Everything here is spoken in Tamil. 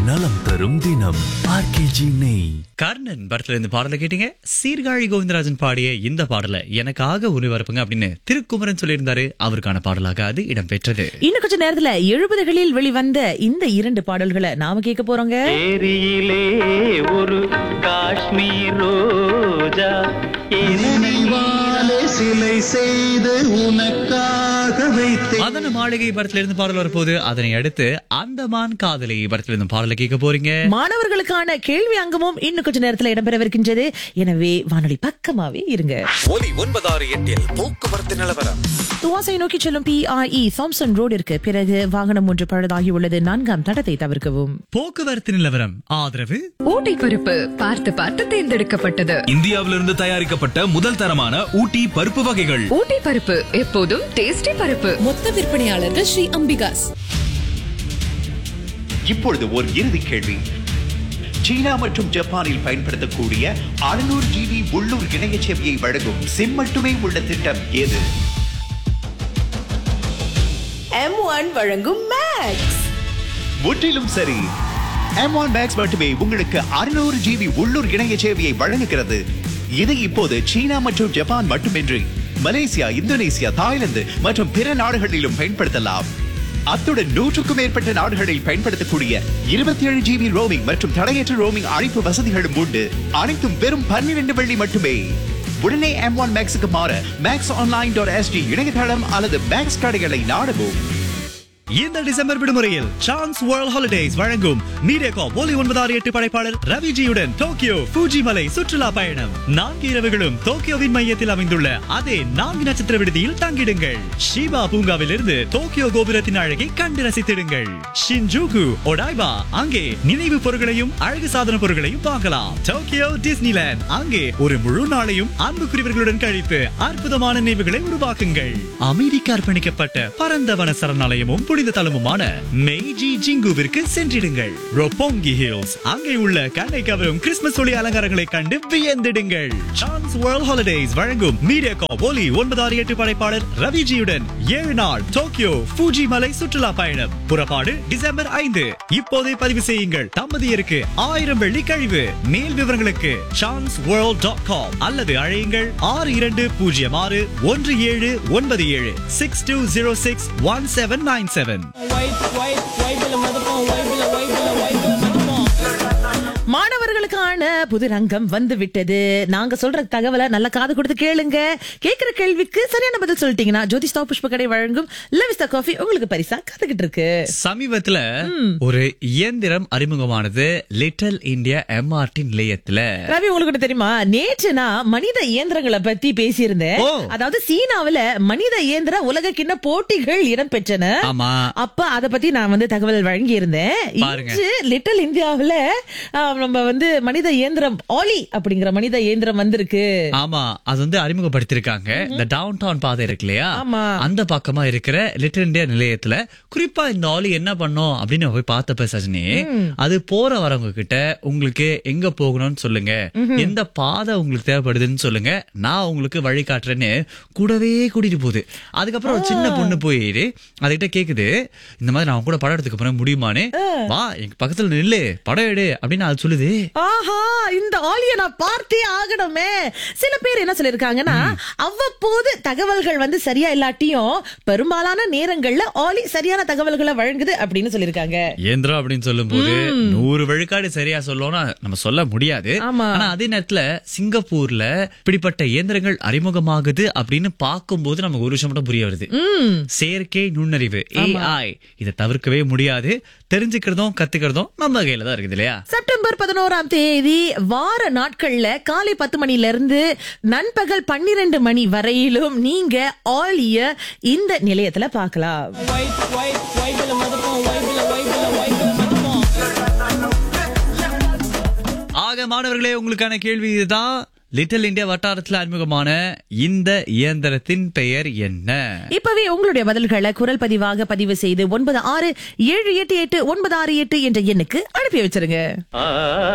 நலம் தரும் தினம் ஆர்கேஜி நெய் கர்ணன் படத்துல இருந்து பாடலை கேட்டீங்க சீர்காழி கோவிந்தராஜன் பாடிய இந்த பாடலை எனக்காக ஒளிபரப்புங்க அப்படின்னு திருக்குமரன் சொல்லியிருந்தாரு அவருக்கான பாடலாக அது இடம்பெற்றது இன்னும் கொஞ்ச நேரத்துல எழுபதுகளில் வெளிவந்த இந்த இரண்டு பாடல்களை நாம கேட்க போறோங்க ஏரியிலே ஒரு காஷ்மீர் ரோஜா நினைவாலே சிலை செய்து உனக்காக வைத்தேன் மதன மாளிகை படத்துல இருந்து பாடல் வரப்போகுது அதனை அடுத்து அந்தமான் காதலி படத்துல இருந்து பாடலை கேட்க போறீங்க மாணவர்களுக்கான கேள்வி அங்கமும் இன்னும் கொஞ்ச நேரத்துல இடம்பெறவிருக்கின்றது எனவே வானொலி பக்கமாவே இருங்க ஒலி ஒன்பதாறு எட்டில் போக்குவரத்து நிலவரம் துவாசை நோக்கி செல்லும் பிஐஇ சாம்சன் ரோடிற்கு பிறகு வாகனம் ஒன்று பழுதாகி உள்ளது நான்காம் தடத்தை தவிர்க்கவும் போக்குவரத்து நிலவரம் ஆதரவு ஊட்டி பருப்பு பார்த்து பார்த்து தேர்ந்தெடுக்கப்பட்டது இந்தியாவிலிருந்து தயாரிக்கப்பட்ட முதல் தரமான ஊட்டி பருப்பு வகைகள் ஊட்டி பருப்பு எப்போதும் டேஸ்டி பருப்பு மொத்த விற்பனையாளர்கள் ஸ்ரீ அம்பிகாஸ் இப்பொழுது ஒரு இறுதி கேள்வி சீனா மற்றும் ஜப்பானில் பயன்படுத்தக்கூடிய 600 ஜிபி உள்ளூர் இணைய சேவையை வழங்கும் சிம் மட்டுமே உள்ள திட்டம் எது எம் ஒன் வழங்கும் மேக்ஸ் முற்றிலும் சரி M1 மேக்ஸ் மட்டுமே உங்களுக்கு 600 ஜிபி உள்ளூர் இணைய சேவையை வழங்குகிறது இது இப்போது சீனா மற்றும் ஜப்பான் மட்டுமின்றி மலேசியா இந்தோனேசியா தாய்லாந்து மற்றும் பிற நாடுகளிலும் பயன்படுத்தலாம் அத்துடன் நூற்றுக்கும் மேற்பட்ட நாடுகளில் பயன்படுத்தக்கூடிய இருபத்தி ஏழு ஜிபி ரோமிங் மற்றும் தடையற்ற ரோமிங் அழைப்பு வசதிகளும் உண்டு அனைத்தும் வெறும் பன்னிரண்டு வெள்ளி மட்டுமே உடனே எம் ஒன் மேக்ஸுக்கு மாற மேக்ஸ் ஆன்லைன் டாட் எஸ்டி இணையதளம் அல்லது மேக்ஸ் கடைகளை நாடவும் இந்த டிசம்பர் விடுமுறையில் சான்ஸ் வேர்ல்ட் ஹாலிடேஸ் வழங்கும் மீடியாகா ஒலி ஒன்பதாறு எட்டு படைப்பாளர் ரவிஜியுடன் டோக்கியோ ஃபூஜி மலை சுற்றுலா பயணம் நான்கு இரவுகளும் டோக்கியோவின் மையத்தில் அமைந்துள்ள அதே நான்கு நட்சத்திர விடுதியில் தங்கிடுங்கள் ஷிபா பூங்காவிலிருந்து டோக்கியோ கோபுரத்தின் அழகை கண்டு ரசித்திடுங்கள் ஷின்ஜூகு ஒடாய்பா அங்கே நினைவு பொருட்களையும் அழகு சாதன பொருட்களையும் பார்க்கலாம் டோக்கியோ டிஸ்னிலேண்ட் அங்கே ஒரு முழு நாளையும் அன்புக்குரியவர்களுடன் கழித்து அற்புதமான நினைவுகளை உருவாக்குங்கள் அமெரிக்க அர்ப்பணிக்கப்பட்ட பரந்த வன சரணாலயமும் புனித தலமுமான மெய்ஜி ஜிங்குவிற்கு சென்றிடுங்கள் ரொப்போங்கி ஹில்ஸ் அங்கே உள்ள கண்ணை கவரும் கிறிஸ்துமஸ் ஒளி அலங்காரங்களை கண்டு வியந்திடுங்கள் சான்ஸ் வேர்ல்ட் ஹாலிடேஸ் வழங்கும் மீடியாகா ஒலி ஒன்பதாறு எட்டு படைப்பாளர் ரவிஜியுடன் ஏழு நாள் டோக்கியோ ஃபூஜி மலை சுற்றுலா பயணம் புறப்பாடு டிசம்பர் ஐந்து இப்போதே பதிவு செய்யுங்கள் தம்பதியருக்கு ஆயிரம் வெள்ளி கழிவு மேல் விவரங்களுக்கு சான்ஸ் வேர்ல்ட் டாட் காம் அல்லது அழையுங்கள் ஆறு இரண்டு பூஜ்ஜியம் ஆறு ஒன்று ஏழு ஒன்பது ஏழு six two zero six one seven nine seven மாணவர்களுக்கான புது ரங்கம் வந்து விட்டது நாங்க சொல்ற தகவலை நல்ல காது கொடுத்து கேளுங்க கேக்குற கேள்விக்கு சரியான பதில் சொல்லிட்டீங்கன்னா ஜோதிஷ்டா புஷ்ப கடை வழங்கும் லவிஸ்தா காஃபி உங்களுக்கு பரிசா காத்துக்கிட்டு இருக்கு சமீபத்துல ஒரு இயந்திரம் அறிமுகமானது லிட்டில் இந்தியா எம்ஆர்டி நிலையத்துல ரவி உங்களுக்கு ஒண்ணு தெரியுமா நேற்று நான் மனித இயந்திரங்களை பத்தி பேசியிருந்தேன் ஓ. அதாவது சீனாவுல மனித இயந்திர உலக கிண்ண போட்டிகள் இடம்பெற்றன ஆமா அப்ப அத பத்தி நான் வந்து தகவல் வழங்கி இருந்தேன் பாருங்க. இன்று லிட்டில் இந்தியாவுல ஆ, நம்ம வந்து மனித இயந்திரம் ஆலி அப்படிங்கிற மனித இயந்திரம் வந்திருக்கு ஆமா அது வந்து அறிமுகப்படுத்திருக்காங்க இந்த டவுன் டவுன் பாதை இருக்கு இல்லையா ஆமா. அந்த பக்கமா இருக்கிற லிட்டில் இந்தியா நிலையத்துல குறிப்பா இந்த ஆலி என்ன பண்ணோம் அப்படின்னு போய் பார்த்தப்ப சஜினி அது போற வரவங்க கிட்ட உங்களுக்கு எங்க போகணும்னு சொல்லுங்க எந்த பாதை உங்களுக்கு தேவைப்படுதுன்னு சொல்லுங்க நான் உங்களுக்கு வழி காட்டுறேன்னு கூடவே கூட்டிட்டு போகுது அதுக்கப்புறம் ஒரு சின்ன பொண்ணு போய் அதுகிட்ட கேக்குது இந்த மாதிரி நான் உன் கூட படம் எடுத்துக்க போறேன் முடியுமான்னு வா எங்க பக்கத்துல நில்லு படம் எடு அப்படின்னு அது சொல்லுது ஆஹா இந்த ஆலிய நான் பார்த்தே ஆகணுமே சில பேர் என்ன சொல்லிருக்காங்கன்னா அவ்வப்போது தகவல்கள் வந்து சரியா இல்லாட்டியும் பெரும்பாலான நேரங்கள்ல ஆலி சரியான தகவல்களை வழங்குது அப்படின்னு சொல்லிருக்காங்க இயந்திரம் அப்படின்னு சொல்லும்போது நூறு விழுக்காடு சரியா சொல்லணும்னா நம்ம சொல்ல முடியாது ஆமா. ஆனா அதே நேரத்துல சிங்கப்பூர்ல இப்படிப்பட்ட இயந்திரங்கள் அறிமுகமாகுது அப்படின்னு பார்க்கும்போது நமக்கு ஒரு விஷயம் மட்டும் புரிய வருது செயற்கை நுண்ணறிவு ஏஐ இதை தவிர்க்கவே முடியாது தெரிஞ்சுக்கிறதும் கத்துக்கிறதும் நம்ம கையில தான் இருக்குது இல்லையா செப்டம்பர் பதினோராம் தேதி வார நாட்கள்ல காலை பத்து மணில இருந்து நண்பகல் பன்னிரண்டு மணி வரையிலும் நீங்க ஆலிய இந்த நிலையத்துல பார்க்கலாம் ஆக மாணவர்களே உங்களுக்கான கேள்வி இதுதான் லிட்டில் இந்தியா வட்டாரத்தில் அறிமுகமான இந்த இயந்திரத்தின் பெயர் என்ன இப்பவே உங்களுடைய பதில்களை குரல் பதிவாக பதிவு செய்து ஒன்பது ஆறு ஏழு எட்டு எட்டு ஒன்பது ஆறு எட்டு என்ற எண்ணுக்கு அனுப்பி வச்சிருங்க ஆ